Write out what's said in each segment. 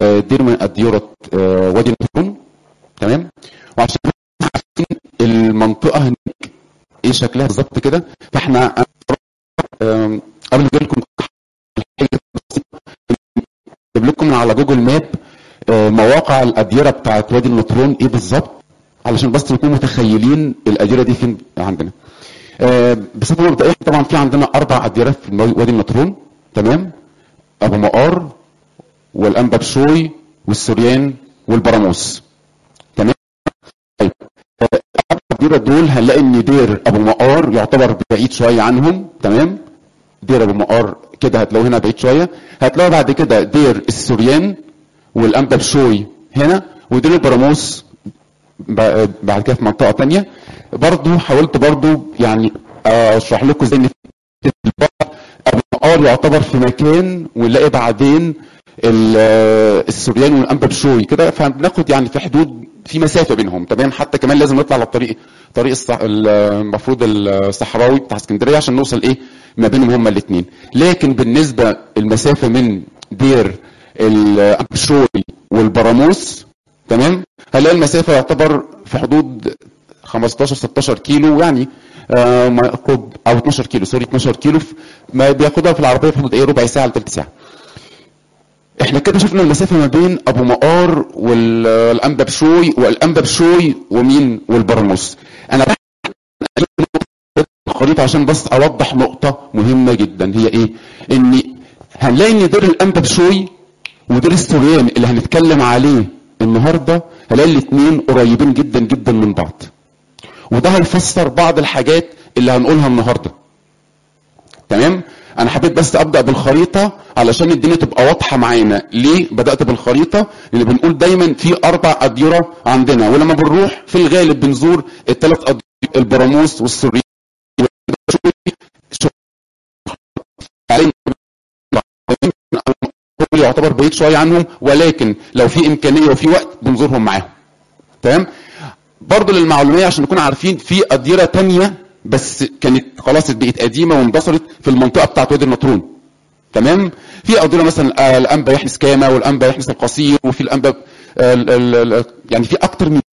آه، دير من اديره آه، وادي النطرون تمام وعشان عارفين المنطقه هناك ايه شكلها بالظبط كده فاحنا آم، قبل ما اجيب لكم الحاجة بسيطة، جايب لكم من على جوجل ماب آه، مواقع الاديره بتاعت وادي النطرون ايه بالظبط علشان بس نكون متخيلين الاديره دي فين عندنا آه، بصفه مبدئيه طبعا في عندنا اربع اديرات في المو- وادي النطرون تمام ابو مقار والانبا بشوي والسوريان والبراموس تمام طيب آه، الاربع اديره دول هنلاقي ان دير ابو مقار يعتبر بعيد شويه عنهم تمام دير ابو مقار كده هتلاقوه هنا بعيد شويه هتلاقوا بعد كده دير السوريان والانبا بشوي هنا ودير البراموس ب- بعد كده في منطقه تانية برضو حاولت برضو يعني اشرح لكم ازاي ان في البعض ابو مقار يعتبر في مكان ونلاقي بعدين ال- السوريان والانبا بشوي كده فبناخد يعني في حدود في مسافه بينهم تمام حتى كمان لازم نطلع على الطريق طريق الصح... المفروض الصحراوي بتاع اسكندريه عشان نوصل ايه ما بينهم هما الاثنين لكن بالنسبه المسافه من دير الانبا بشوي والبراموس تمام هنلاقي المسافه يعتبر في حدود 15 16 كيلو يعني آه ما ياخد او 12 كيلو سوري 12 كيلو في- ما بياخدها في العربيه في حدود ايه ربع ساعه لثلث ساعه احنا كده شفنا المسافه ما بين ابو مقار والانبا بشوي والانبا بشوي ومين والبرموس انا بحكي الخريطه عشان بس اوضح نقطه مهمه جدا هي ايه ان هنلاقي ان دير الانبا بشوي ودير السوريان اللي هنتكلم عليه النهارده هنلاقي الاثنين قريبين جدا جدا من بعض وده هيفسر بعض الحاجات اللي هنقولها النهارده تمام انا حبيت بس ابدا بالخريطه علشان الدنيا تبقى واضحه معانا ليه بدات بالخريطه لان بنقول دايما في اربع اديره عندنا ولما بنروح في الغالب بنزور الثلاث اديره البراموس والسوريين هو يعتبر بعيد شويه عنهم ولكن لو في امكانيه وفي وقت بنزورهم معاهم تمام برضه للمعلوميه عشان نكون عارفين في اديره تانية بس كانت خلاص بقت قديمه واندثرت في المنطقه بتاعت وادي النطرون تمام في اديره مثلا آه، الانبا يحنس كاما والانبا يحنس القصير وفي الانبا آه، ال- ال- ال- يعني في اكتر من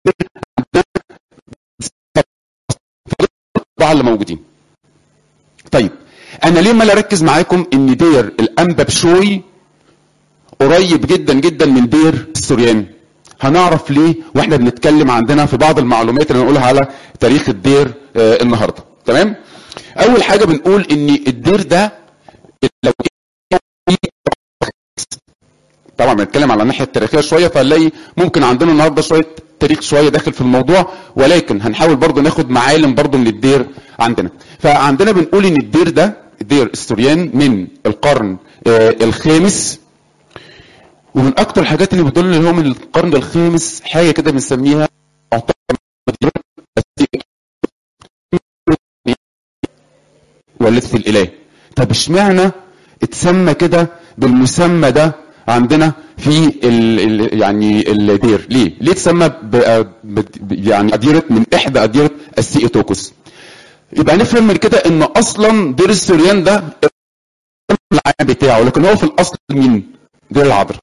الاربعه اللي موجودين طيب انا ليه ما اركز معاكم ان دير الانبا بشوي قريب جدا جدا من دير السوريان هنعرف ليه واحنا بنتكلم عندنا في بعض المعلومات اللي هنقولها على تاريخ الدير آه النهارده تمام اول حاجه بنقول ان الدير ده لو طبعا بنتكلم على الناحيه التاريخيه شويه فنلاقي ممكن عندنا النهارده شويه تاريخ شويه داخل في الموضوع ولكن هنحاول برضو ناخد معالم برضو من الدير عندنا فعندنا بنقول ان الدير ده دير السوريان من القرن آه الخامس ومن اكتر الحاجات اللي بتدل ان هو من القرن الخامس حاجه كده بنسميها واللث الاله طب اشمعنى اتسمى كده بالمسمى ده عندنا في ال ال يعني الدير ليه ليه اتسمى ب ب- يعني اديره من احدى اديره السيئتوكوس يبقى نفهم من كده ان اصلا دير السوريان ده العام بتاعه لكن هو في الاصل مين دير العذراء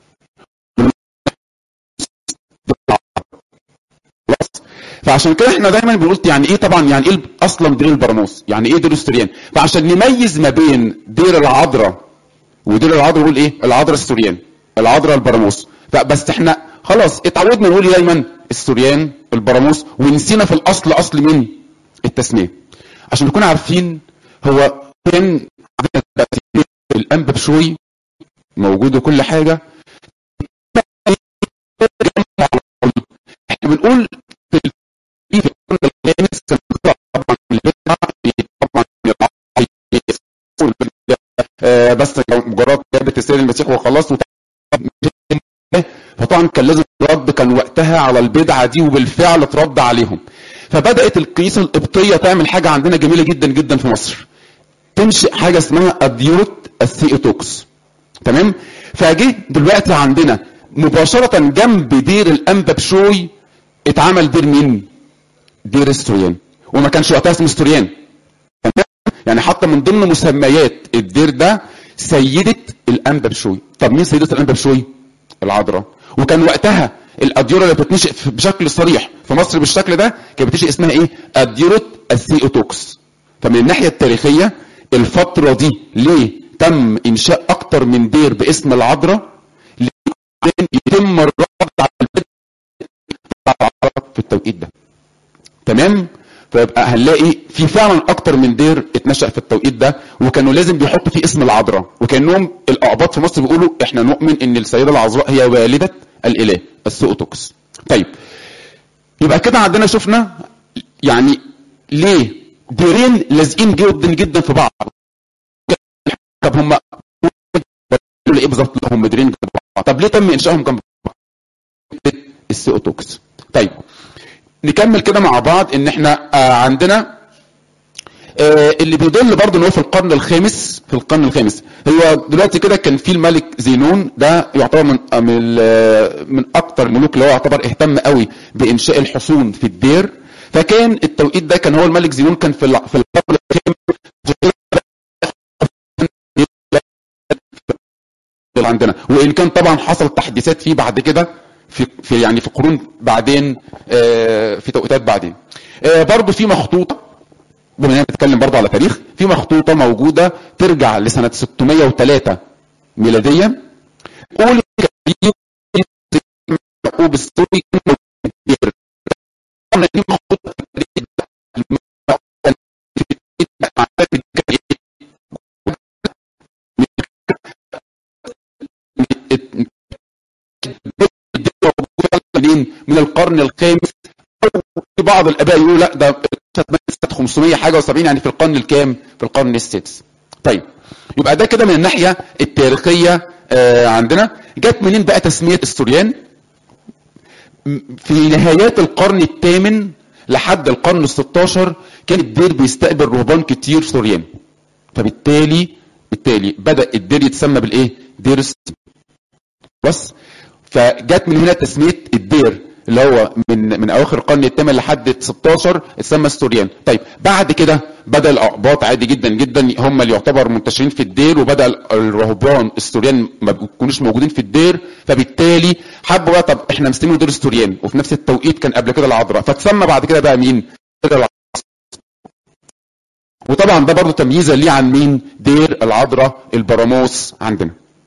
خلاص فعشان كده احنا دايما بنقول يعني ايه طبعا يعني ايه اصلا دير البراموس يعني ايه دير السوريان فعشان نميز ما بين دير العذراء ودير العذراء نقول ايه العذراء السوريان العذراء البراموس فبس احنا خلاص اتعودنا نقول دايما السوريان البراموس ونسينا في الاصل اصل مين التسميه عشان نكون عارفين هو كان عندنا دلوقتي الانبا بشوي موجود وكل حاجه احنا بنقول في ال- في القرن الخامس كان بيطلع طبعا البدعه طبعا آه، بس مجرد جابت السيد المسيح وخلاص وط- فطبعا كان لازم رد كان وقتها على البدعه دي وبالفعل اترد عليهم فبدات الكنيسه القبطيه تعمل حاجه عندنا جميله جدا جدا في مصر تنشئ حاجه اسمها اديوت الثيوتوكس تمام فجه دلوقتي عندنا مباشره جنب دير الانبا بشوي اتعمل دير مين دير السوريان وما كانش وقتها اسمه السوريان تمام؟ يعني حتى من ضمن مسميات الدير ده سيدة الأنبا بشوي طب مين سيدة الأنبا بشوي العذراء وكان وقتها الاديره اللي بتتنشئ بشكل صريح في مصر بالشكل ده كانت بتنشئ اسمها ايه اديره الثيوتوكس فمن الناحيه التاريخيه الفتره دي ليه تم انشاء اكتر من دير باسم العذراء يتم الرد على البدء في التوقيت ده تمام فيبقى هنلاقي في فعلا اكتر من دير اتنشأ في التوقيت ده وكانوا لازم بيحطوا فيه اسم العذراء وكانهم الاقباط في مصر بيقولوا احنا نؤمن ان السيده العذراء هي والده الاله السؤتوكس طيب يبقى كده عندنا شفنا يعني ليه ديرين لازقين جدا جدا في بعض طب هم ايه بالظبط هم ديرين جنب بعض طب ليه تم انشائهم جنب بعض السؤتوكس طيب نكمل كده مع بعض ان احنا آه عندنا آه اللي بيدل برضه ان هو في القرن الخامس في القرن الخامس هو دلوقتي كده كان في الملك زينون ده يعتبر من من, من اكتر الملوك اللي هو يعتبر اهتم قوي بانشاء الحصون في الدير فكان التوقيت ده كان هو الملك زينون كان في في القرن الخامس عندنا وان كان طبعا حصل تحديثات فيه بعد كده في في يعني في قرون بعدين آه في توقيتات بعدين آه برضه في مخطوطه بما اننا بنتكلم برضه على تاريخ في مخطوطه موجوده ترجع لسنه 603 ميلاديه قول يعقوب السوري من القرن الخامس في بعض الاباء يقولوا لا ده سنه 500 حاجه و70 يعني في القرن الكام؟ في القرن السادس. طيب يبقى ده كده من الناحيه التاريخيه آه عندنا جت منين بقى تسميه السوريان؟ في نهايات القرن الثامن لحد القرن ال 16 كان الدير بيستقبل رهبان كتير سوريان. فبالتالي بالتالي بدا الدير يتسمى بالايه؟ دير بس فجت من هنا تسميه الدير اللي هو من من اواخر القرن الثامن لحد 16 اتسمى السوريان طيب بعد كده بدا الاقباط عادي جدا جدا هم اللي يعتبر منتشرين في الدير وبدا الرهبان السوريان ما بيكونوش موجودين في الدير فبالتالي حبوا بقى طب احنا مسلمين دير السوريان وفي نفس التوقيت كان قبل كده العذراء فتسمى بعد كده بقى مين؟ وطبعا ده برضه تمييزا ليه عن مين؟ دير العذراء البراموس عندنا.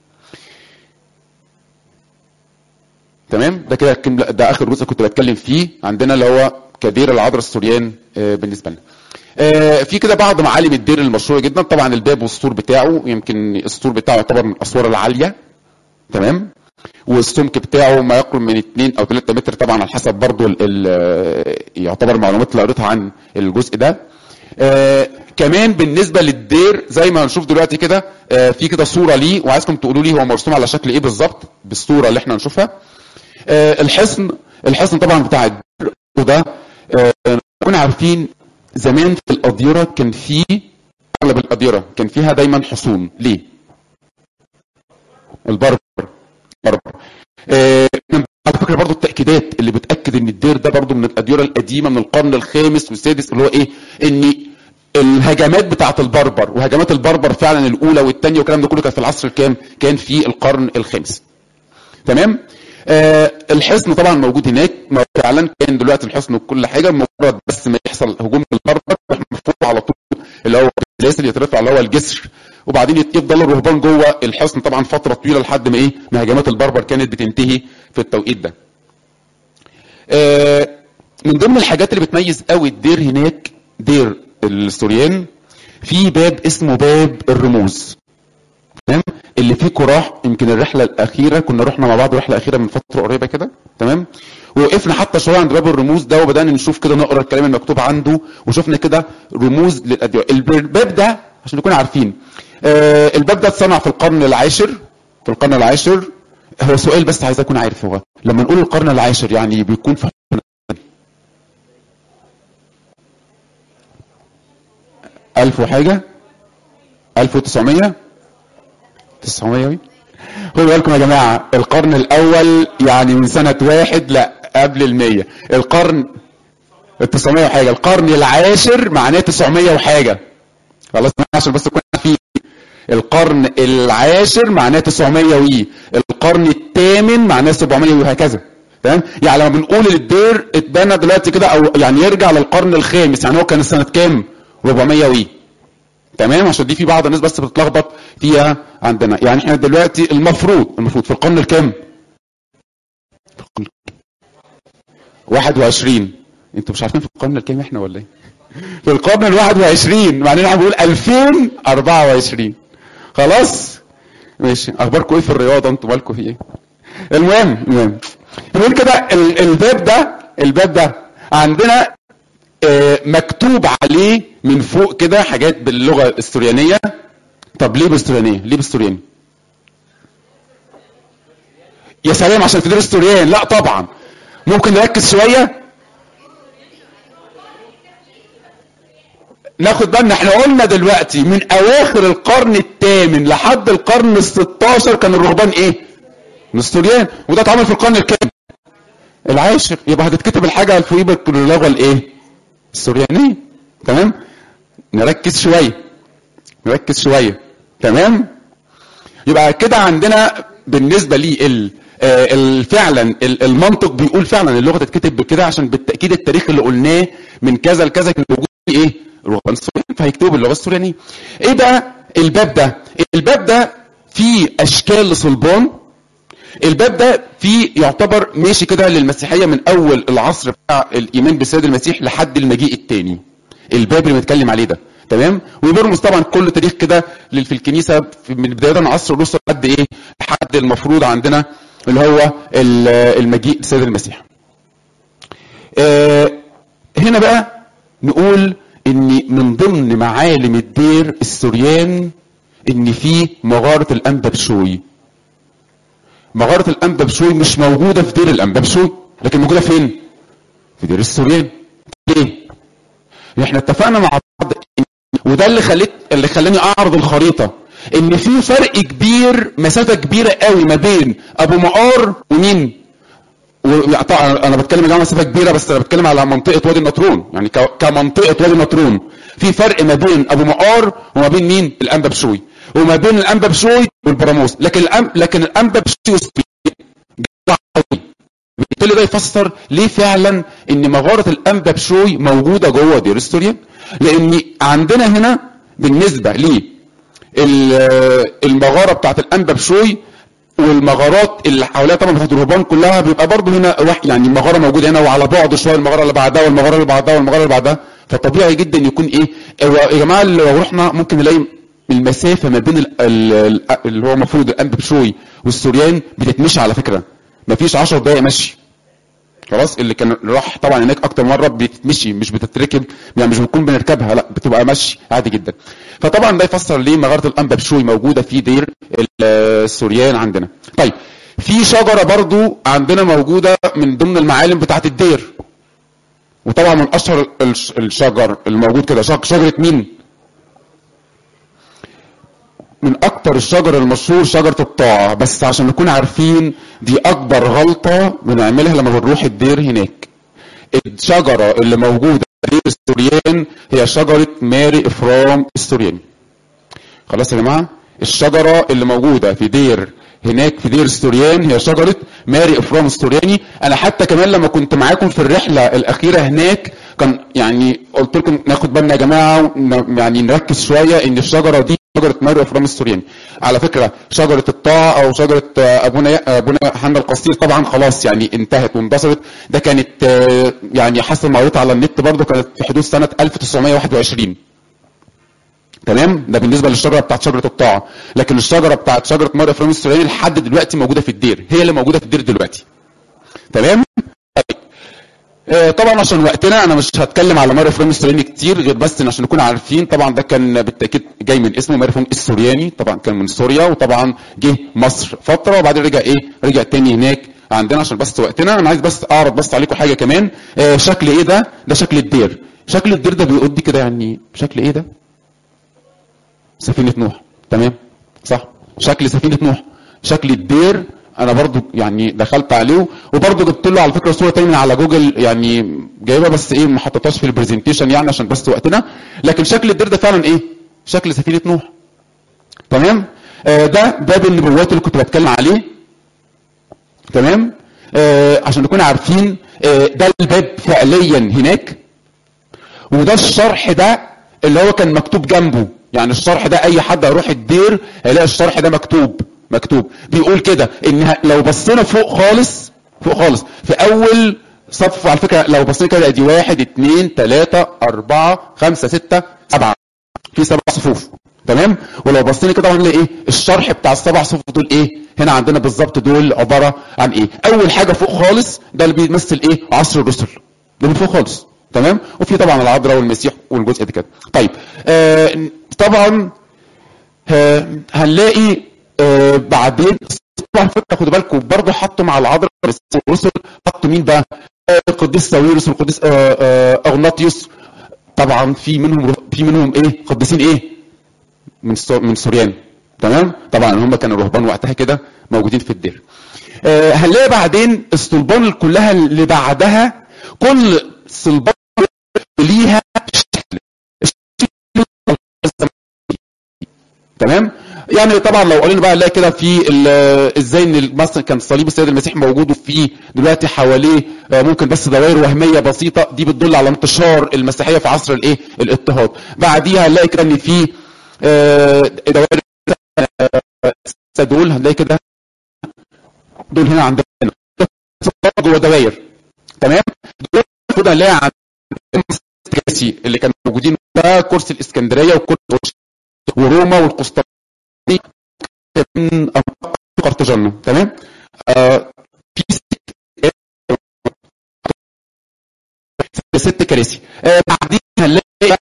تمام ده كده ده اخر جزء كنت بتكلم فيه عندنا اللي هو كدير العذراء السوريان بالنسبه لنا في كده بعض معالم الدير المشهوره جدا طبعا الباب والسور بتاعه يمكن السور بتاعه يعتبر من الاسوار العاليه تمام والسمك بتاعه ما يقرب من 2 او 3 متر طبعا على حسب برضو ال ال يعتبر معلومات اللي قريتها عن الجزء ده آه كمان بالنسبه للدير زي ما هنشوف دلوقتي كده آه في كده صوره ليه وعايزكم تقولوا لي هو مرسوم على شكل ايه بالظبط بالصوره اللي احنا هنشوفها آه الحصن الحصن طبعا بتاع الدير وده كنا عارفين زمان في الأديرة كان في أغلب الأديرة كان فيها دايما حصون ليه؟ البربر البربر آه على فكرة برضو التأكيدات اللي بتأكد ان الدير ده برضو من الأديرة القديمة من القرن الخامس والسادس اللي هو ايه؟ ان الهجمات بتاعت البربر وهجمات البربر فعلا الأولى والثانية والكلام ده كله كان في العصر الكام؟ كان في القرن الخامس. تمام؟ آه الحصن طبعا موجود هناك فعلا كان دلوقتي الحصن وكل حاجه مجرد بس ما يحصل هجوم البربر مرفوع على طول اللي هو الجسر يترفع اللي هو الجسر وبعدين يفضل الرهبان جوه الحصن طبعا فتره طويله لحد ما ايه ما هجمات البربر كانت بتنتهي في التوقيت ده. آه من ضمن الحاجات اللي بتميز قوي الدير هناك دير السوريان في باب اسمه باب الرموز تمام اللي فيه كراح يمكن الرحله الاخيره كنا رحنا مع بعض رحله اخيره من فتره قريبه كده تمام ووقفنا حتى شويه عند باب الرموز ده وبدانا نشوف كده نقرا الكلام المكتوب عنده وشفنا كده رموز للادويه الباب ده عشان نكون عارفين آه الباب ده اتصنع في القرن العاشر في القرن العاشر هو سؤال بس عايز اكون عارف هو لما نقول القرن العاشر يعني بيكون في ألف وحاجة ألف وتسعمية 900 خدوا بالكم يا جماعة القرن الأول يعني من سنة واحد لا قبل المية القرن ال 900 وحاجة القرن العاشر معناه 900 وحاجة خلاص عشان بس كنا في القرن العاشر معناه 900 وي القرن الثامن معناه 700 وهكذا تمام يعني لما بنقول الدير اتبنى دلوقتي كده او يعني يرجع للقرن الخامس يعني هو كان سنه كام 400 وي تمام عشان دي في بعض الناس بس بتتلخبط فيها عندنا يعني احنا دلوقتي المفروض المفروض في القرن الكام 21 انتوا مش عارفين في القرن الكام احنا ولا ايه في القرن ال 21 معناه احنا بنقول 2024 خلاص ماشي اخباركم ايه في الرياضه انتوا مالكم في ايه المهم المهم نقول كده ال- الباب ده الباب ده عندنا آه، مكتوب عليه من فوق كده حاجات باللغه السوريانيه طب ليه بالسوريانيه ليه بالسورياني يا سلام عشان تدرس سوريان لا طبعا ممكن نركز شويه ناخد بالنا احنا قلنا دلوقتي من اواخر القرن الثامن لحد القرن ال 16 كان الرهبان ايه؟ نستوريان وده اتعمل في القرن الكام؟ العاشر يبقى هتتكتب الحاجه الفوقيه باللغه الايه؟ السوريانيه تمام؟ نركز شويه نركز شويه تمام؟ يبقى كده عندنا بالنسبه لي ال آه، ال- فعلا ال- المنطق بيقول فعلا اللغه تتكتب بكده عشان بالتاكيد التاريخ اللي قلناه من كذا لكذا كان موجود فيه ايه؟ الرهبان السوريين فهيكتبوا باللغه السوريانيه. ايه بقى الباب ده؟ الباب ده فيه اشكال لصلبان الباب ده فيه يعتبر ماشي كده للمسيحيه من اول العصر بتاع الايمان بالسيد المسيح لحد المجيء الثاني. الباب اللي بنتكلم عليه ده تمام وبيرمز طبعا كل تاريخ كده لل- في الكنيسه في- من بدايه من عصر الرسل لحد ايه لحد المفروض عندنا اللي هو ال- المجيء السيد المسيح آه، هنا بقى نقول ان من ضمن معالم الدير السوريان ان في مغاره الانبا بشوي مغاره الانبا بشوي مش موجوده في دير الانبا بشوي لكن موجوده فين في دير السوريان ليه احنا اتفقنا مع بعض إن- وده اللي خليت اللي خلاني اعرض الخريطه ان في فرق كبير مسافه كبيره قوي ما بين ابو مقار ومين و- طبعا انا بتكلم يا جماعه مسافه كبيره بس انا بتكلم على منطقه وادي النطرون يعني ك- كمنطقه وادي النطرون في فرق ما بين ابو مقار وما بين مين الانبا بشوي وما بين الانبا بشوي والبراموس لكن الأم لكن الانبا بشوي والسوريين جدع قوي. بالتالي ده يفسر ليه فعلا ان مغاره الانبا بشوي موجوده جوه دير السوريان لان عندنا هنا بالنسبه لي ال- المغاره بتاعت الانبا بشوي والمغارات اللي حواليها طبعا بتاعت الرهبان كلها بيبقى برضه هنا واحد يعني مغاره موجوده هنا وعلى بعد شويه المغاره اللي بعدها والمغاره اللي بعدها والمغاره اللي بعدها فطبيعي جدا يكون ايه هو يا جماعه لو رحنا ممكن نلاقي المسافه ما بين ال- ال- ال- اللي هو المفروض الانبا بشوي والسوريان بتتمشي على فكره مفيش 10 دقائق مشي خلاص اللي كان راح طبعا هناك اكتر مره بتتمشي مش بتتركب يعني مش بنكون بنركبها لا بتبقى مشي عادي جدا فطبعا ده يفسر ليه مغاره الانبا بشوي موجوده في دير السوريان عندنا طيب في شجره برضو عندنا موجوده من ضمن المعالم بتاعه الدير وطبعا من اشهر الش- الشجر الموجود كده شج- شجره مين من اكتر الشجر المشهور شجره الطاعه بس عشان نكون عارفين دي اكبر غلطه بنعملها لما بنروح الدير هناك الشجره اللي موجوده في دير السوريان هي شجره ماري افرام السورياني خلاص يا جماعه الشجره اللي موجوده في دير هناك في دير السوريان هي شجره ماري افرام السورياني انا حتى كمان لما كنت معاكم في الرحله الاخيره هناك كان يعني قلت لكم ناخد بالنا يا جماعه ن- يعني نركز شويه ان الشجره دي شجره ماري افرام السورياني على فكره شجره الطاعه او شجره آه، ابونا ابونا حنا القصير طبعا خلاص يعني انتهت واندثرت ده كانت آه، يعني حسب ما قريت على النت برضو كانت في حدود سنه 1921 تمام ده بالنسبه للشجره بتاعت شجره الطاعه لكن الشجره بتاعت شجره مار افرام السورياني لحد دلوقتي موجوده في الدير هي اللي موجوده في الدير دلوقتي تمام طيب. آه، طبعا عشان وقتنا انا مش هتكلم على مار افرام السورياني كتير غير بس إن عشان نكون عارفين طبعا ده كان بالتاكيد جاي من اسمه مار افرام السورياني طبعا كان من سوريا وطبعا جه مصر فتره وبعدين رجع ايه رجع تاني هناك عندنا عشان بس وقتنا انا عايز بس اعرض بس عليكم حاجه كمان آه، شكل ايه ده ده شكل الدير شكل الدير ده بيقضي كده يعني شكل ايه ده سفينة نوح تمام صح شكل سفينة نوح شكل الدير انا برضو يعني دخلت عليه وبرضو جبت له على فكره صوره تاني من على جوجل يعني جايبها بس ايه ما حطيتهاش في البرزنتيشن يعني عشان بس وقتنا لكن شكل الدير ده فعلا ايه شكل سفينه نوح تمام آه ده باب النبوات اللي كنت بتكلم عليه تمام آه عشان نكون عارفين آه ده الباب فعليا هناك وده الشرح ده اللي هو كان مكتوب جنبه يعني الشرح ده اي حد هيروح الدير هيلاقي الشرح ده مكتوب مكتوب بيقول كده ان لو بصينا فوق خالص فوق خالص في اول صف على فكره لو بصينا كده دي واحد اتنين تلاته اربعه خمسه سته سبعه في سبع صفوف تمام ولو بصينا كده هنلاقي ايه الشرح بتاع السبع صفوف دول ايه هنا عندنا بالظبط دول عباره عن ايه اول حاجه فوق خالص ده اللي بيمثل ايه عصر الرسل ده من فوق خالص تمام وفي طبعا العذراء والمسيح والجزء ده كده طيب آه طبعا آه هنلاقي آه بعدين طبعا فكره خدوا بالكم برضه حطوا مع العذراء والرسل حطوا مين بقى آه القديس ساويرس والقديس آه آه اغناطيوس طبعا في منهم في منهم ايه قديسين ايه من سو من سوريان تمام طبعا هم كانوا رهبان وقتها كده موجودين في الدير آه هنلاقي بعدين الصلبان كلها اللي بعدها كل صلبان ليها شكل تمام يعني طبعا لو قلنا بقى نلاقي كده في ازاي ان مثلا كان صليب السيد المسيح موجود وفي دلوقتي حواليه ممكن بس دوائر وهميه بسيطه دي بتدل على انتشار المسيحيه في عصر الايه الاضطهاد بعديها هنلاقي كده ان في دوائر دول هنلاقي كده دول هنا عندنا جوه دوائر تمام دول المفروض هنلاقي عند الكرسي اللي كانوا موجودين ده كرسي الاسكندريه وكرسي وروما والقسطنطينيه من قرطاجنة تمام آه في ست, ست كراسي آه بعدين هنلاقي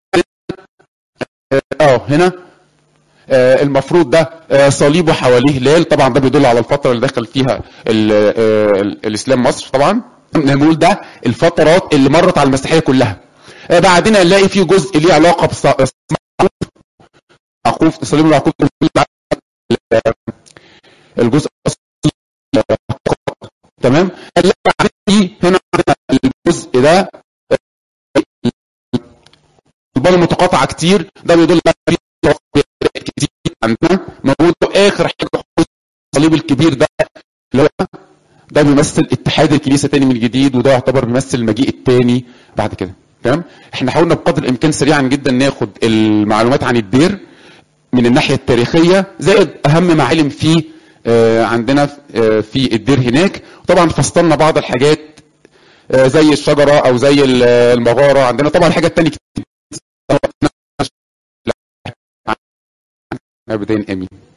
اه هنا آه المفروض ده آه صليبه حواليه هلال طبعا ده بيدل على الفتره اللي دخل فيها ال آه الاسلام مصر طبعا نقول ده الفترات اللي مرت على المسيحيه كلها آه بعدين هنلاقي في جزء ليه علاقه بص عقوف صليب العقوف الجزء تمام في هنا الجزء ده البال متقاطعه كتير ده بيدل على كتير عندنا موجود اخر حاجه الصليب الكبير ده اللي هو ده بيمثل اتحاد الكنيسه تاني من جديد وده يعتبر بيمثل المجيء التاني بعد كده تمام احنا حاولنا بقدر الامكان سريعا جدا ناخد المعلومات عن الدير من الناحيه التاريخيه زائد اهم معالم فيه آه عندنا آه في الدير هناك طبعا فصلنا بعض الحاجات آه زي الشجره او زي المغاره عندنا طبعا حاجات تانية كتير ابدا امين